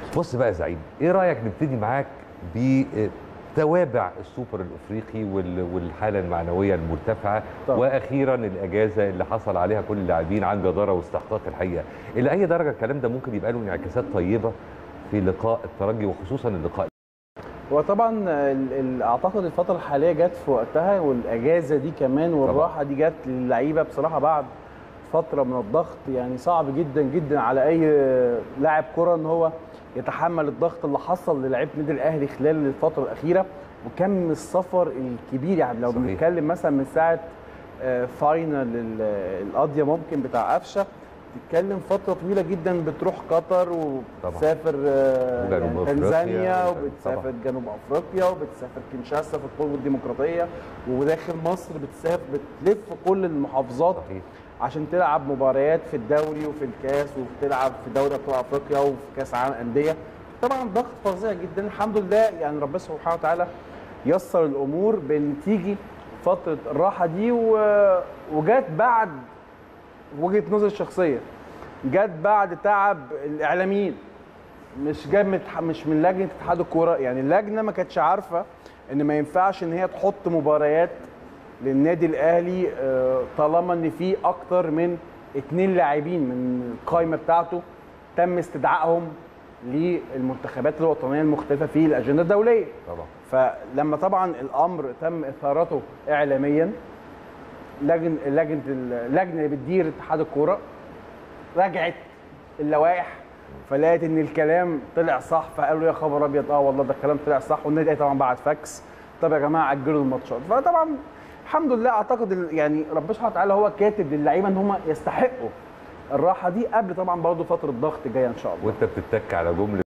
بص بقى يا زعيم ايه رايك نبتدي معاك بتوابع السوبر الافريقي وال- والحاله المعنويه المرتفعه طبعا. واخيرا الاجازه اللي حصل عليها كل اللاعبين عن جداره واستحقاق الحقيقه الى اي درجه الكلام ده ممكن يبقى له انعكاسات طيبه في لقاء الترجي وخصوصا اللقاء هو طبعا ال- ال- اعتقد الفتره الحاليه جت في وقتها والاجازه دي كمان والراحه دي جت للعيبه بصراحه بعد فتره من الضغط يعني صعب جدا جدا على اي لاعب كره ان هو يتحمل الضغط اللي حصل للاعيبه النادي الاهلي خلال الفتره الاخيره وكم السفر الكبير يعني لو صحيح. بنتكلم مثلا من ساعه آه، فاينل ال- القضيه ممكن بتاع قفشه تتكلم فتره طويله جدا بتروح قطر وبتسافر آه، وجنوب يعني أفريقيا. تنزانيا طبعا. وبتسافر جنوب افريقيا وبتسافر كينشاسا في القوه الديمقراطيه وداخل مصر بتسافر بتلف كل المحافظات صحيح عشان تلعب مباريات في الدوري وفي الكاس وبتلعب في دوري ابطال افريقيا وفي كاس عالم انديه طبعا ضغط فظيع جدا الحمد لله يعني ربنا سبحانه وتعالى يسر الامور بان تيجي فتره الراحه دي و... وجات بعد وجهه نظري الشخصيه جت بعد تعب الاعلاميين مش جاي من اتح- مش من لجنه اتحاد الكوره يعني اللجنه ما كانتش عارفه ان ما ينفعش ان هي تحط مباريات للنادي الاهلي آه، طالما ان في اكتر من اتنين لاعبين من القائمه بتاعته تم استدعائهم للمنتخبات الوطنيه المختلفه في الاجنده الدوليه طبعا فلما طبعا الامر تم اثارته اعلاميا لجنه لجنه اللجنه اللي بتدير اتحاد الكوره راجعت اللوائح فلقيت ان الكلام طلع صح فقالوا يا خبر ابيض اه والله ده الكلام طلع صح والنادي طبعا بعت فاكس طب يا جماعه اجلوا الماتشات فطبعا الحمد لله اعتقد ال- يعني ربنا سبحانه وتعالى هو كاتب للعيبه ان هم يستحقوا الراحه دي قبل طبعا برضه فتره ضغط جايه ان شاء الله وانت بتتك على جمله